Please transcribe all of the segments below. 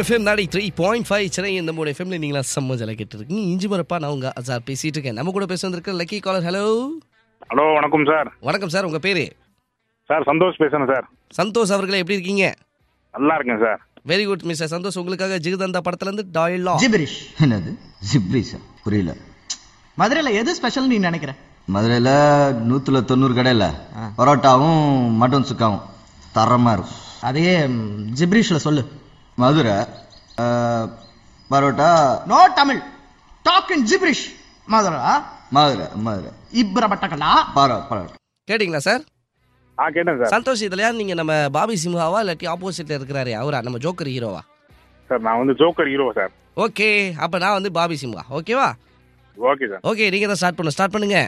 FM நாடி three point five Chennai இந்த மூணு எஃப்எம்ல நீங்களா செம்ம ஜல கேட்டு இருக்கீங்க இஞ்சி மரப்பா நான் உங்க அசார் பேசிட்டு இருக்கேன் நம்ம கூட பேச வந்திருக்க லக்கி காலர் ஹலோ ஹலோ வணக்கம் சார் வணக்கம் சார் உங்க பேரு சார் சந்தோஷ் பேசுறேன் சார் சந்தோஷ் அவர்களே எப்படி இருக்கீங்க நல்லா இருக்கேன் sir very good mister Santhosh உங்களுக்காக ஜிகதந்தா படத்துல இருந்து டாயலா ஜிப்ரிஷ் என்னது ஜிப்ரிஸா புரியல மதுரையில் எது ஸ்பெஷல் நீ நினைக்கிற மதுரையில் நூற்றுல தொண்ணூறு கடையில் பரோட்டாவும் மட்டன் சுக்காவும் தரமாக இருக்கும் அதையே ஜிப்ரிஷில் சொல்லு மதுரை ஆ, parotta no Tamil talk in gibberish மதுரா மதுரை மதுரை இப்ர பட்டக்கலா பரோ பரோட்டா கேட்டிங்களா சார் ஆ கேட்டேன் சார் சந்தோஷ் இதுல யார் நீங்க நம்ம பாபி சிம்ஹாவா இல்லாட்டி ஆப்போசிட்ல இருக்கிறாரு அவரா நம்ம ஜோக்கர் ஹீரோவா சார் நான் வந்து ஜோக்கர் ஹீரோ சார் ஓகே அப்ப நான் வந்து பாபி சிம்ஹா ஓகேவா ஓகே சார் ஓகே நீங்க தான் ஸ்டார்ட் பண்ண ஸ்டார்ட் பண்ணுங்க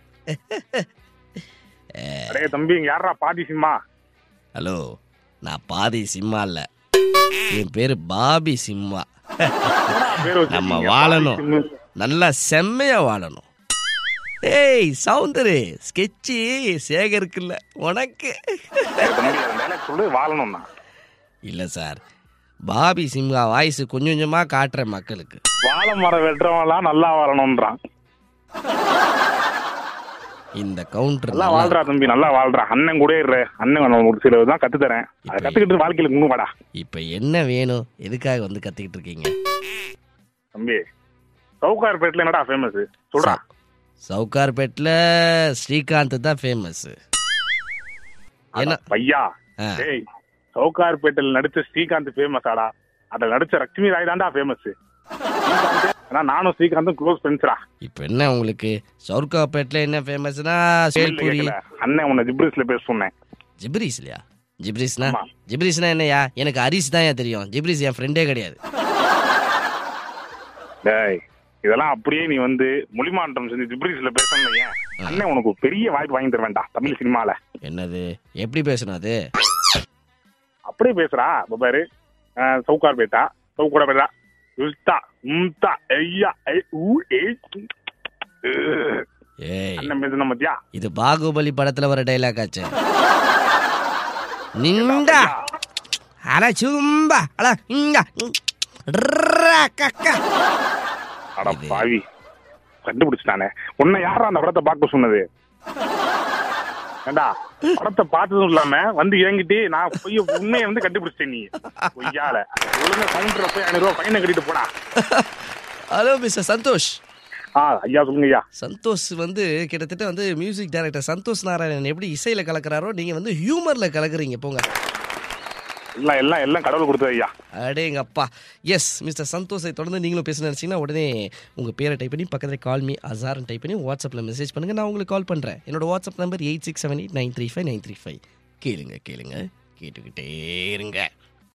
அடே தம்பி இங்க யாரா பாதி சிம்மா ஹலோ நான் பாதி சிம்மா இல்ல என் பேரு பாபி சிம்மா பேர் வச்சிருக்கீங்க. நம்ம பாதி வாழணும் சிம்மு. நல்லா செம்மையா வாழணும் ஏய் சவுந்தரு ஸ்கெட்சு சேகருக்குல்ல உனக்கு ஏ தம்பி அந்த dialogue சொல்லு வாழணும்னா இல்ல சார் பாபி சிம்ஹா வாய்ஸ் கொஞ்சம் கொஞ்சமா காட்டுறேன் மக்களுக்கு வாழை மரம் வெட்டுறவன்லாம் நல்லா வாழணும்ன்றான் இந்த கவுண்டர் நல்லா வாழ்றா தம்பி நல்லா வாழ்றா அண்ணன் கூட இருற அண்ணன் உனக்கு ஒரு சில தான் கத்து தரேன் அதை கத்துக்கிட்டு வாழ்க்கையில இன்னும் வாடா இப்ப என்ன வேணும் எதுக்காக வந்து கத்திக்கிட்டு இருக்கீங்க தம்பி சவுகார்பேட்ல என்னடா ஃபேமஸ் சொல்றா சவுகார்பேட்ல ஸ்ரீகாந்த் தான் ஃபேமஸ் என்ன அட பையா ஆ. டேய் சவுகார்பேட்டில் நடிச்ச ஸ்ரீகாந்த் ஃபேமஸ் ஆடா அதுல நடிச்ச லட்சுமி ராய் தான்டா ஃபேமஸ் ஆனா நானும் ஸ்ரீகாந்தும் க்ளோஸ் ஃப்ரெண்ட்ஸ்டா இப்ப என்ன உங்களுக்கு சவுகார்பேட்ல என்ன ஃபேமஸ்னா சேல்பூரி அண்ணன் உன்னை ஜிப்ரிஸ்ல பேச சொன்னேன் ஜிப்ரீஸ் இல்லையா ஜிப்ரீஸ்னா ஆமா. ஜிப்ரீஸ்னா என்னையா எனக்கு ஹரிஸ் தான் தெரியும் ஜிப்ரீஸ் என் ஃப்ரெண்டே கிடையாது டேய் இதெல்லாம் அப்படியே நீ வந்து மொழிமாற்றம் செஞ்சு ஜிப்ரிஸ்ல பேசணும் ஏன் அண்ணன் உனக்கு ஒரு பெரிய வாய்ப்பு வாங்கி தருவேன்டா தமிழ் சினிமால என்னது எப்படி பேசணும் அது அப்படியே பேசுறா இப்ப பாரு அஹ், சவுகார்பேட்டா சவுகார்பேட்டா உல்தா உம்தா ஐயா ஐ ஊ ஏ அஹ். ஏய் அண்ணன் பேசுன மத்தியா இது பாகுபலி படத்துல வர டைலாக் ஆச்சு நிண்டா அட சும்பா அட இங்க கக்கா அட பாவி கண்டுபிடிச்சிட்டானே உன்னை யாரா அந்த படத்தை பார்க்க சொன்னது ஏண்டா படத்தை பார்த்ததும் இல்லாம வந்து ஏங்கிட்டு நான் பொய்ய உண்மையை வந்து கண்டுபிடிச்சிட்டேன் நீ பொய்யால ஒழுங்கா கவுண்டரை போய் ஐநூறு ரூபாய் ஃபைனை கட்டிட்டு போடா ஹலோ மிஸ்டர் சந்தோஷ் ஆ ஐயா சொல்லுங்க ஐயா சந்தோஷ் வந்து கிட்டத்தட்ட வந்து மியூசிக் டைரக்டர் சந்தோஷ் நாராயணன் எப்படி இசையில கலக்குறாரோ நீங்க வந்து ஹியூமர்ல கலக்குறீங்க போங்க எல்லாம் எல்லாம் எல்லாம் கடவுள் கொடுத்தது ஐயா அடேங்க அப்பா எஸ் மிஸ்டர் சந்தோஷை தொடர்ந்து நீங்களும் பேச நினச்சிங்கன்னா உடனே உங்கள் பேரை டைப் பண்ணி பக்கத்தில் கால் மீ அசார்னு டைப் பண்ணி வாட்ஸ்அப்பில் மெசேஜ் பண்ணுங்கள் நான் உங்களுக்கு கால் பண்ணுறேன் என்னோட WhatsApp number eight six seven eight nine three five nine three five கேளுங்க கேளுங்க கேட்டுக்கிட்டே இருங்க